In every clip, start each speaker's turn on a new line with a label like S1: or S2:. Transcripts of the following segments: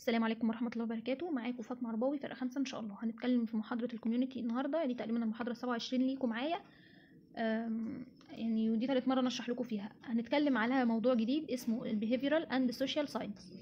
S1: السلام عليكم ورحمة الله وبركاته معاكم فاطمة عرباوي فرقة خمسة إن شاء الله هنتكلم في محاضرة الكوميونتي النهاردة دي تقريبا المحاضرة السبعة وعشرين ليكم معايا أم، يعني ودي تالت مرة نشرح لكم فيها هنتكلم على موضوع جديد اسمه ال Behavioral and Social Science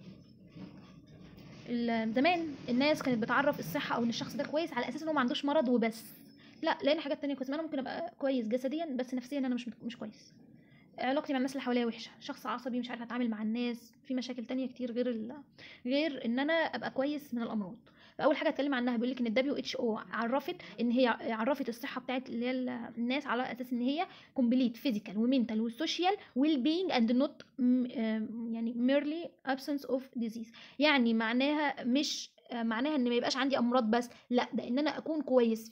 S1: ال- زمان الناس كانت بتعرف الصحة أو إن الشخص ده كويس على أساس إنه ما عندوش مرض وبس لا لأن حاجات تانية كويسة ما أنا ممكن أبقى كويس جسديا بس نفسيا أنا مش مش كويس علاقتي مع الناس اللي حواليا وحشه شخص عصبي مش عارفه اتعامل مع الناس في مشاكل تانية كتير غير ال... غير ان انا ابقى كويس من الامراض فاول حاجه اتكلم عنها بيقول لك ان الدبليو اتش او عرفت ان هي عرفت الصحه بتاعت اللي هي ال- الناس على اساس ان هي كومبليت فيزيكال ومنتال والسوشيال ويل بينج اند نوت يعني ميرلي ابسنس اوف ديزيز يعني معناها مش آه، معناها ان ما يبقاش عندي امراض بس لا ده ان انا اكون كويس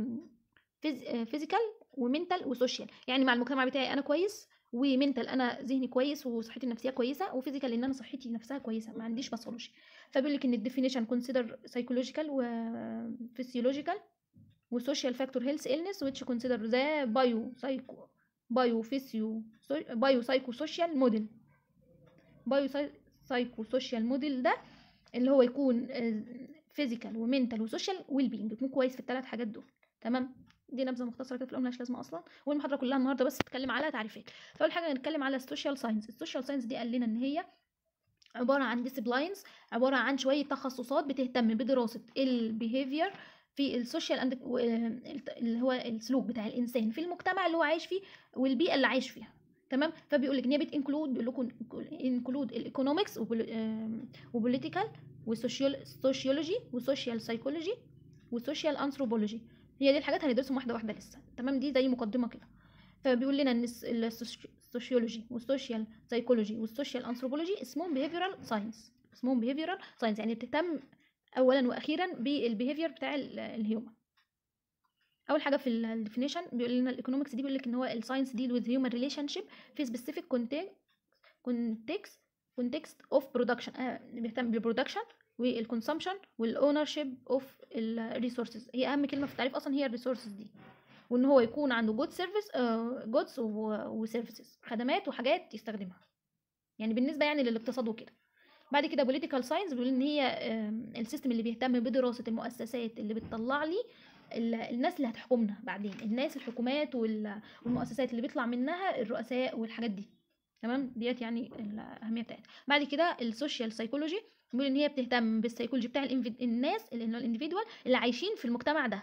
S1: فيزيكال ومنتال وسوشيال يعني مع المجتمع بتاعي انا كويس ومنتال انا ذهني كويس وصحتي النفسيه كويسه وفيزيكال ان انا صحتي نفسها كويسه ما عنديش باثولوجي فبيقول لك ان الديفينيشن كونسيدر سايكولوجيكال وفسيولوجيكال وسوشيال فاكتور هيلث illness which consider the bio psycho bio physio bio psycho social model bio psycho social model ده اللي هو يكون فيزيكال ومنتال وسوشيال ويل بينج يكون كويس في الثلاث حاجات دول تمام دي نبذه مختصره كده في الاول ملهاش لازمه اصلا والمحاضره كلها النهارده بس بتتكلم على تعريفات فاول حاجه هنتكلم على السوشيال ساينس السوشيال ساينس دي قال لنا ان هي عباره عن ديسيبلاينز عباره عن شويه تخصصات بتهتم بدراسه البيهيفير في السوشيال اند اللي هو السلوك بتاع الانسان في المجتمع اللي هو عايش فيه والبيئه اللي عايش فيها تمام فبيقول لك ان هي بتنكلود بيقول لكم انكلود الايكونومكس وبوليتيكال وسوشيولوجي وسوشيال سايكولوجي وسوشيال انثروبولوجي هي دي الحاجات هندرسهم واحده واحده لسه تمام دي زي مقدمه كده فبيقول لنا ان الس- السوش- السوشيولوجي والسوشيال سايكولوجي والسوشيال انثروبولوجي اسمهم behavioral ساينس اسمهم behavioral ساينس يعني بتهتم اولا واخيرا بالبيهيفير بتاع ال- الهيومن اول حاجه في الديفينيشن بيقول لنا الايكونومكس دي بيقول لك ان هو الساينس ديل وذ هيومن ريليشن شيب في سبيسيفيك كونتكست كونتكست اوف برودكشن بيهتم بالبرودكشن والكونسومشن والاونر شيب اوف الريسورسز هي اهم كلمه في التعريف اصلا هي الريسورسز دي وان هو يكون عنده جود سيرفيس جودز وسيرفيسز خدمات وحاجات يستخدمها يعني بالنسبه يعني للاقتصاد وكده بعد كده بوليتيكال ساينس بيقول ان هي آم، السيستم اللي بيهتم بدراسه المؤسسات اللي بتطلع لي ال- الناس اللي هتحكمنا بعدين الناس الحكومات وال- والمؤسسات اللي بيطلع منها الرؤساء والحاجات دي تمام ديت يعني الاهميه بتاعتها بعد كده السوشيال سايكولوجي بيقول ان هي بتهتم بالسيكولوجي بتاع الانفي- الناس اللي الانديفيدوال اللي عايشين في المجتمع ده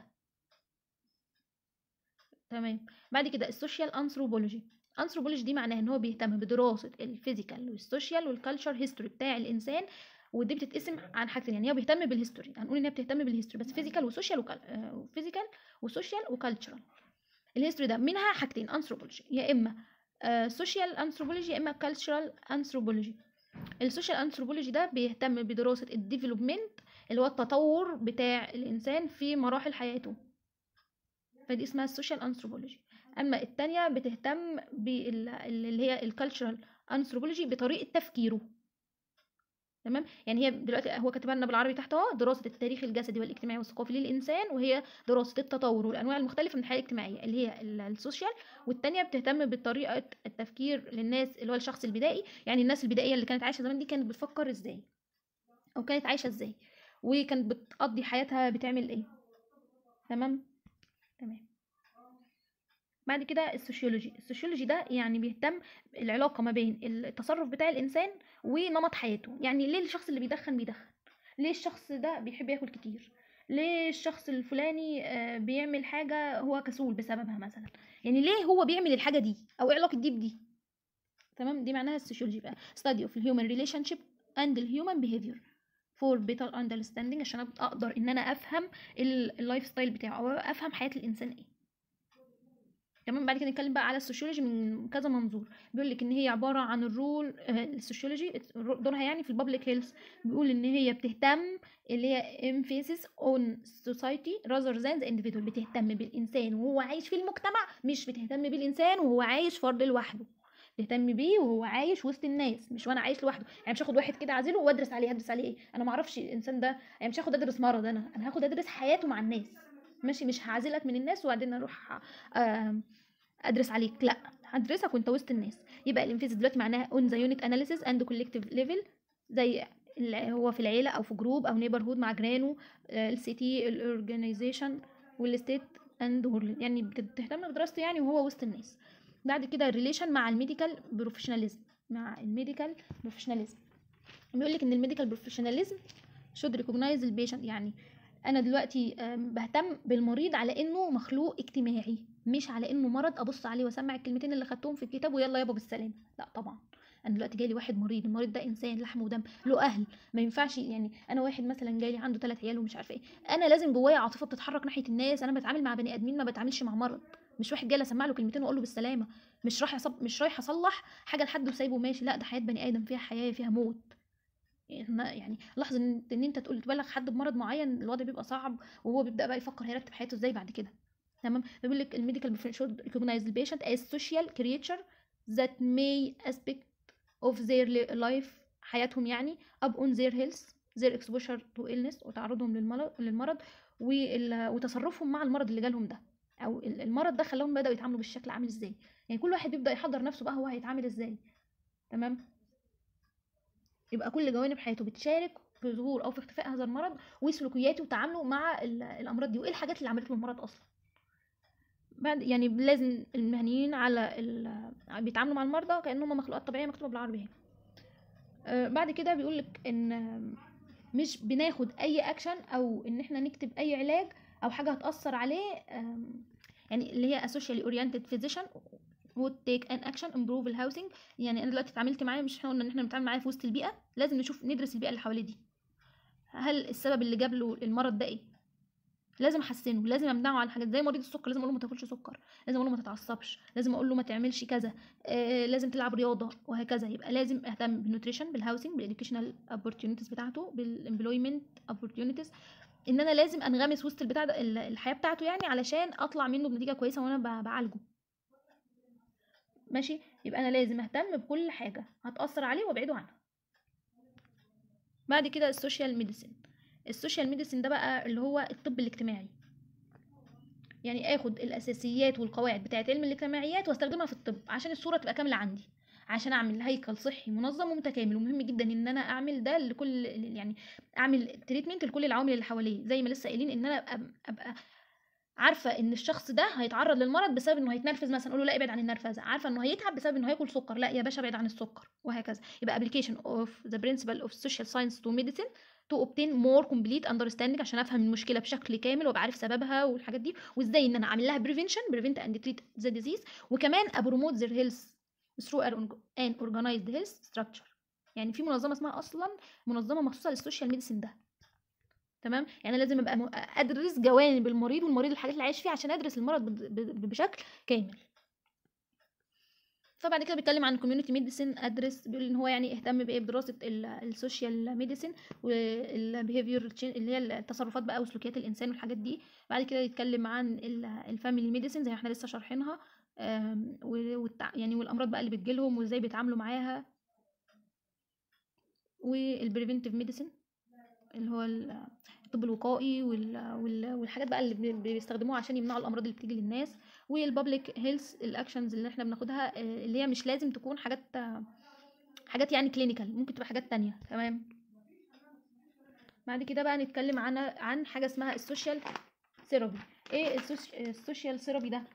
S1: تمام بعد كده السوشيال انثروبولوجي انثروبولوجي دي معناها ان هو بيهتم بدراسه الفيزيكال والسوشيال والكالتشر هيستوري بتاع الانسان ودي بتتقسم عن حاجتين يعني هي بيهتم بالهيستوري هنقول ان هي بتهتم بالهيستوري بس فيزيكال وسوشيال وفيزيكال وسوشيال وكالتشرال الهيستوري ده منها حاجتين انثروبولوجي يا اما سوشيال انثروبولوجي يا اما كالتشرال انثروبولوجي السوشيال انثروبولوجي ده بيهتم بدراسه الديفلوبمنت اللي هو التطور بتاع الانسان في مراحل حياته فدي اسمها السوشيال انثروبولوجي اما التانية بتهتم بال- اللي هي الكالتشرال انثروبولوجي بطريقه تفكيره تمام يعني هي دلوقتي هو كاتبها لنا بالعربي تحت اهو دراسه التاريخ الجسدي والاجتماعي والثقافي للانسان وهي دراسه التطور والانواع المختلفه من الحياه الاجتماعيه اللي هي ال- السوشيال والتانية بتهتم بطريقه التفكير للناس اللي هو الشخص البدائي يعني الناس البدائيه اللي كانت عايشه زمان دي كانت بتفكر ازاي او كانت عايشه ازاي وكانت بتقضي حياتها بتعمل ايه تمام تمام بعد كده السوشيولوجي السوشيولوجي ده يعني بيهتم العلاقه ما بين التصرف بتاع الانسان ونمط حياته يعني ليه الشخص اللي بيدخن بيدخن ليه الشخص ده بيحب ياكل كتير ليه الشخص الفلاني آه، بيعمل حاجه هو كسول بسببها مثلا يعني ليه هو بيعمل الحاجه دي او ايه علاقه دي بدي تمام دي معناها السوشيولوجي بقى study of human relationship and the human behavior for better understanding عشان أبقى اقدر ان انا افهم ال- اللايف ستايل بتاعه او افهم حياه الانسان ايه تمام بعد كده نتكلم بقى على السوشيولوجي من كذا منظور بيقول لك ان هي عباره عن الرول آه، السوشيولوجي دورها يعني في البابليك هيلث بيقول ان هي بتهتم اللي هي emphasis on society rather than the individual بتهتم بالانسان وهو عايش في المجتمع مش بتهتم بالانسان وهو عايش فرد لوحده تهتم بيه وهو عايش وسط الناس مش وانا عايش لوحده يعني مش هاخد واحد كده اعزله وادرس عليه هدرس عليه ايه انا ما اعرفش الانسان ده يعني مش هاخد ادرس مرض انا انا هاخد ادرس حياته مع الناس ماشي مش هعزلك من الناس وبعدين اروح آم، ادرس عليك لا هدرسك وانت وسط الناس يبقى الانفيز دلوقتي معناها اون ذا يونت اناليسيس اند كولكتيف ليفل زي ال- هو في العيله او في جروب او نيبرهود مع جيرانه السيتي الاورجانيزيشن والستيت اند وورلد يعني بت- بتهتم بدراسته يعني وهو وسط الناس بعد كده الريليشن مع الميديكال بروفيشناليزم مع الميديكال بروفيشناليزم بيقول لك ان الميديكال بروفيشناليزم should recognize البيشنت يعني انا دلوقتي آم، بهتم بالمريض على انه مخلوق اجتماعي مش على انه مرض ابص عليه واسمع الكلمتين اللي خدتهم في الكتاب ويلا يابا بالسلامه لا طبعا انا دلوقتي جالي واحد مريض المريض ده انسان لحم ودم له اهل ما ينفعش يعني انا واحد مثلا جالي عنده ثلاث عيال ومش عارفه ايه انا لازم جوايا عاطفه بتتحرك ناحيه الناس انا بتعامل مع بني ادمين ما بتعاملش مع مرض مش واحد جاي اسمع له كلمتين واقول له بالسلامه مش رايح أصب... مش رايح اصلح حاجه لحد وسايبه ماشي لا ده حياه بني ادم فيها حياه فيها موت إحنا يعني لحظه ان ان انت تقول تبلغ حد بمرض معين الوضع بيبقى صعب وهو بيبدا بقى يفكر هيرتب حياته ازاي بعد كده تمام بيقول لك الميديكال should recognize the patient as social creature that may aspect of their li- life حياتهم يعني up on their health their exposure to illness وتعرضهم للمرض للمرض وال- وتصرفهم مع المرض اللي جالهم ده او ال- المرض ده خلاهم بداوا يتعاملوا بالشكل عامل ازاي يعني كل واحد بيبدا يحضر نفسه بقى هو هيتعامل ازاي تمام يبقى كل جوانب حياته بتشارك في ظهور او في اختفاء هذا المرض وسلوكياته وتعامله مع ال- الامراض دي وايه الحاجات اللي عملت له المرض اصلا بعد يعني لازم المهنيين على ال... بيتعاملوا مع المرضى كانهم مخلوقات طبيعيه مكتوبه بالعربي اهي آه، بعد كده بيقول لك ان آم، مش بناخد اي اكشن او ان احنا نكتب اي علاج او حاجه هتاثر عليه آم، يعني اللي هي socially oriented physician would take an action improve الهاوسنج يعني انا دلوقتي اتعاملت معاه مش احنا قلنا ان احنا بنتعامل معاه في وسط البيئه لازم نشوف ندرس البيئه اللي حواليه دي هل السبب اللي جاب له المرض ده ايه لازم احسنه لازم امنعه عن حاجات زي مريض السكر لازم اقول له ما تاكلش سكر لازم اقول له ما تتعصبش لازم اقول له ما تعملش كذا آه لازم تلعب رياضه وهكذا يبقى لازم اهتم بالنيوتريشن بالهاوسنج بالاديوكيشنال opportunities بتاعته بالامبلويمنت opportunities ان انا لازم انغمس وسط البتاع ده ال- الحياه بتاعته يعني علشان اطلع منه بنتيجه كويسه وانا ب- بعالجه ماشي يبقى انا لازم اهتم بكل حاجه هتاثر عليه وابعده عنها بعد كده السوشيال ميديسين السوشيال ميديسين ده بقى اللي هو الطب الاجتماعي يعني اخد الاساسيات والقواعد بتاعه علم الاجتماعيات واستخدمها في الطب عشان الصوره تبقى كامله عندي عشان اعمل هيكل صحي منظم ومتكامل ومهم جدا ان انا اعمل ده لكل يعني اعمل تريتمنت لكل العوامل اللي حواليه زي ما لسه قايلين ان انا ابقى, أبقى عارفه ان الشخص ده هيتعرض للمرض بسبب انه هيتنرفز مثلا اقول له لا ابعد عن النرفزه عارفه انه هيتعب بسبب انه هياكل سكر لا يا باشا ابعد عن السكر وهكذا يبقى application of the principle of social science to medicine to obtain more complete understanding عشان افهم المشكله بشكل كامل وابقى عارف سببها والحاجات دي وازاي ان انا اعمل لها prevention prevent and treat the disease وكمان ابروموت their health through an organized health structure يعني في منظمه اسمها اصلا منظمه مخصوصه للسوشيال ميديسين ده تمام يعني لازم ابقى م- ادرس جوانب المريض والمريض الحاجات اللي عايش فيها عشان ادرس المرض بد- ب- بشكل كامل فبعد كده بيتكلم عن الكوميونتي ميديسين ادرس بيقول ان هو يعني اهتم بايه بدراسه السوشيال ميديسين والبيهيفير اللي هي التصرفات بقى وسلوكيات الانسان والحاجات دي بعد كده يتكلم عن الفاميلي ميديسين زي ما احنا لسه شارحينها آم، و- والتع... يعني والامراض بقى اللي بتجيلهم وازاي بيتعاملوا معاها والبريفنتيف ميديسين اللي هو ال- الطب الوقائي وال... وال... والحاجات بقى اللي بي- بيستخدموها عشان يمنعوا الامراض اللي بتيجي للناس والبابليك هيلث الاكشنز اللي احنا بناخدها آه، اللي هي مش لازم تكون حاجات آه، حاجات يعني كلينيكال ممكن تبقى حاجات تانية تمام بعد كده بقى نتكلم عن عن حاجه اسمها السوشيال ثيرابي ايه السوش- السوشيال ثيرابي ده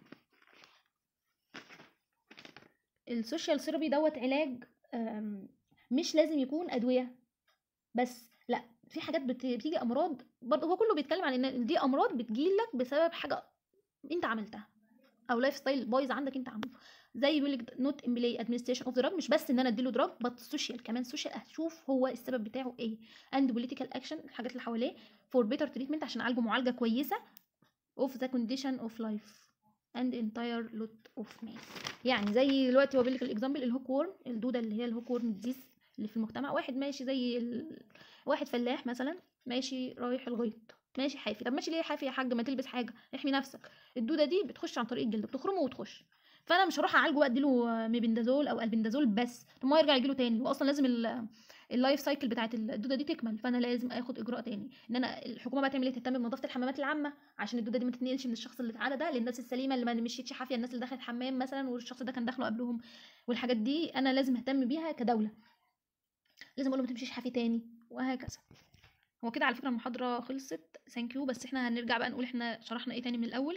S1: السوشيال ثيرابي دوت علاج آم، مش لازم يكون ادويه بس لا في حاجات بت- بتيجي امراض برضه هو كله بيتكلم عن ان دي امراض بتجيلك بسبب حاجه انت عملتها او لايف ستايل بايظ عندك انت عامله زي بيقول لك نوت امبلاي ادمنستريشن اوف دراج مش بس ان انا اديله دراج بس سوشيال كمان سوشيال اشوف هو السبب بتاعه ايه اند بوليتيكال اكشن الحاجات اللي حواليه فور بيتر تريتمنت عشان اعالجه معالجه كويسه اوف ذا كونديشن اوف لايف اند انتاير لوت اوف مان يعني زي دلوقتي هو بيقول لك الاكزامبل الهوك وورم الدوده اللي هي الهوك وورم ديزيز اللي في المجتمع واحد ماشي زي ال... واحد فلاح مثلا ماشي رايح الغيط ماشي حافي طب ماشي ليه حافي يا حاج ما تلبس حاجه احمي نفسك الدوده دي بتخش عن طريق الجلد بتخرمه وتخش فانا مش هروح اعالجه واديله ميبندازول او البندازول بس طب ما يرجع يجيله تاني واصلا لازم ال- اللايف سايكل بتاعت الدوده دي تكمل فانا لازم اخد اجراء تاني ان انا الحكومه بقى تعمل ايه تهتم بنظافه الحمامات العامه عشان الدوده دي ما تتنقلش من الشخص اللي اتعدى ده للناس السليمه اللي ما مشيتش حافيه الناس اللي دخلت حمام مثلا والشخص ده كان داخله قبلهم والحاجات دي انا لازم اهتم بيها كدوله لازم اقول له ما تمشيش حافي تاني وهكذا هو كده على فكره المحاضره خلصت ثانك يو بس احنا هنرجع بقى نقول احنا شرحنا ايه تاني من الاول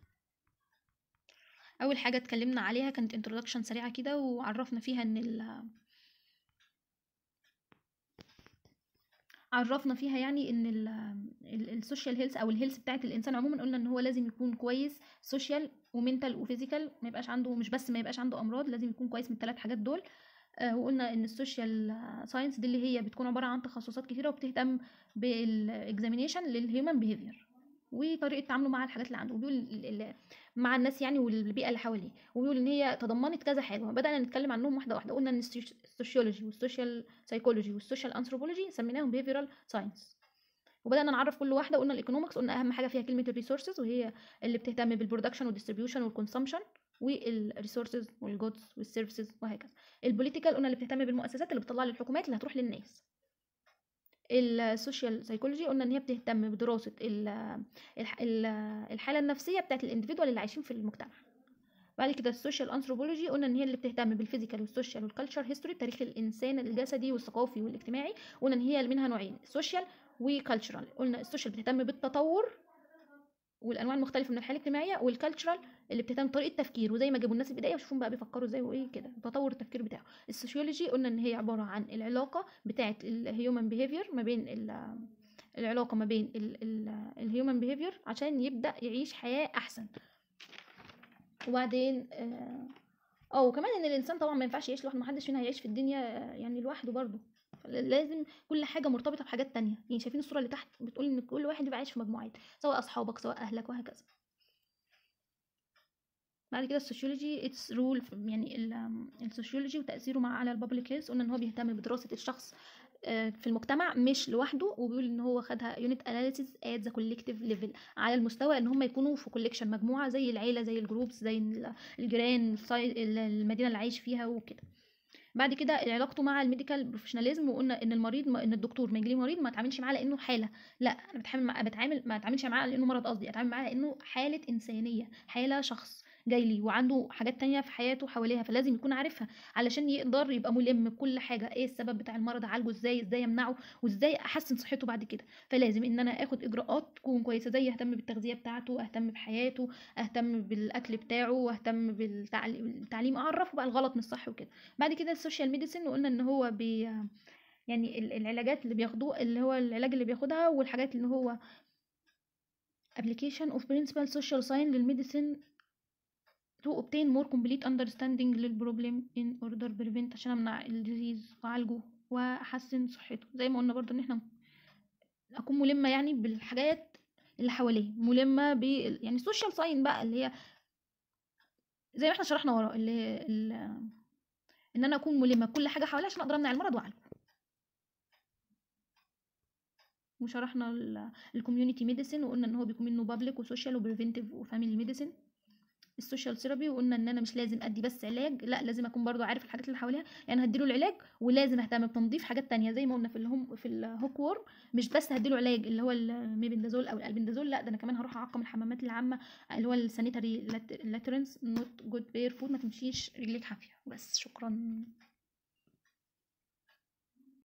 S1: اول حاجه اتكلمنا عليها كانت انترودكشن سريعه كده وعرفنا فيها ان ال عرفنا فيها يعني ان السوشيال هيلث او الهيلث بتاعت الانسان عموما قلنا ان هو لازم يكون كويس سوشيال ومنتال وفيزيكال ما يبقاش عنده مش بس ما يبقاش عنده امراض لازم يكون كويس من الثلاث حاجات دول آه وقلنا ان السوشيال ساينس دي اللي هي بتكون عباره عن تخصصات كتيره وبتهتم بالاكزامينيشن للهيومن بيهيفير وطريقه تعامله مع الحاجات اللي عنده وبيقول مع الناس يعني والبيئه اللي حواليه وبيقول ان هي تضمنت كذا حاجه بدانا نتكلم عنهم واحده واحده قلنا ان السوشيولوجي والسوشيال سايكولوجي والسوشيال انثروبولوجي سميناهم بيهيفيرال ساينس وبدانا نعرف كل واحده قلنا الايكونومكس قلنا اهم حاجه فيها كلمه الريسورسز وهي اللي بتهتم بالبرودكشن والديستريبيوشن والكونسومشن والريسورسز والجودز والسيرفيسز وهكذا البوليتيكال قلنا اللي بتهتم بالمؤسسات اللي بتطلع للحكومات اللي هتروح للناس السوشيال سايكولوجي قلنا ان هي بتهتم بدراسه الحاله النفسيه بتاعت الانديفيدوال اللي عايشين في المجتمع بعد كده السوشيال انثروبولوجي قلنا ان هي اللي بتهتم بالفيزيكال والسوشيال والكالتشر هيستوري تاريخ الانسان الجسدي والثقافي والاجتماعي قلنا ان هي منها نوعين سوشيال وكالتشرال قلنا السوشيال بتهتم بالتطور والانواع المختلفه من الحياه الاجتماعيه والكالتشرال اللي بتهتم بطريقه تفكير وزي ما جابوا الناس البدايه وشوفهم بقى بيفكروا ازاي وايه كده تطور التفكير بتاعه السوشيولوجي قلنا ان هي عباره عن العلاقه بتاعه الهيومن بيهيفير ما بين العلاقه ما بين الهيومن بيهيفير عشان يبدا يعيش حياه احسن وبعدين اه وكمان ان الانسان طبعا ما ينفعش يعيش لوحده محدش فينا هيعيش في الدنيا يعني لوحده برضه لازم كل حاجه مرتبطه بحاجات تانية يعني شايفين الصوره اللي تحت بتقول ان كل واحد يبقى عايش في مجموعات سواء اصحابك سواء اهلك وهكذا بعد كده السوشيولوجي اتس رول يعني السوشيولوجي وتاثيره مع على البابليك هيلث قلنا ان هو بيهتم بدراسه الشخص في المجتمع مش لوحده وبيقول ان هو خدها يونت اناليسيس ات ذا كولكتيف ليفل على المستوى ان هم يكونوا في كوليكشن مجموعه زي العيله زي الجروبس زي الجيران المدينه اللي عايش فيها وكده بعد كده علاقته مع الميديكال بروفيشناليزم وقلنا ان المريض ما ان الدكتور ما يجي مريض ما اتعاملش معاه لانه حاله لا انا بتعامل مع بتعامل ما اتعاملش معاه لانه مرض قصدي اتعامل معاه لانه حاله انسانيه حاله شخص جاي لي وعنده حاجات تانية في حياته حواليها فلازم يكون عارفها علشان يقدر يبقى ملم بكل حاجه ايه السبب بتاع المرض اعالجه ازاي ازاي امنعه وازاي احسن صحته بعد كده فلازم ان انا اخد اجراءات تكون كويسه زي اهتم بالتغذيه بتاعته اهتم بحياته اهتم بالاكل بتاعه واهتم بالتعليم اعرفه بقى الغلط من الصح وكده بعد كده السوشيال ميديسن وقلنا ان هو بي يعني العلاجات اللي بياخدوه اللي هو العلاج اللي بياخدها والحاجات اللي هو application of principal social sign للميديسن to obtain more complete understanding للبروبلم in order prevent عشان امنع الديزيز واعالجه واحسن صحته زي ما قلنا برضو ان احنا اكون ملمه يعني بالحاجات اللي حواليه ملمه ب يعني السوشيال ساين بقى اللي هي زي ما احنا شرحنا ورا اللي, اللي ان انا اكون ملمه بكل حاجه حواليا عشان اقدر امنع المرض واعالجه وشرحنا الكوميونتي ميديسن وقلنا ان هو بيكون منه بابليك وسوشيال وبريفنتيف وفاميلي ميديسن السوشيال ثيرابي وقلنا ان انا مش لازم ادي بس علاج لا لازم اكون برضو عارف الحاجات اللي حواليها يعني هديله العلاج ولازم اهتم بتنظيف حاجات تانية زي ما قلنا في الهم في الهوك وورم مش بس هديله علاج اللي هو الميبندازول او الالبندازول لا ده انا كمان هروح اعقم الحمامات العامه اللي هو السانيتاري لاترنس نوت جود بير فود ما تمشيش رجليك حافيه بس شكرا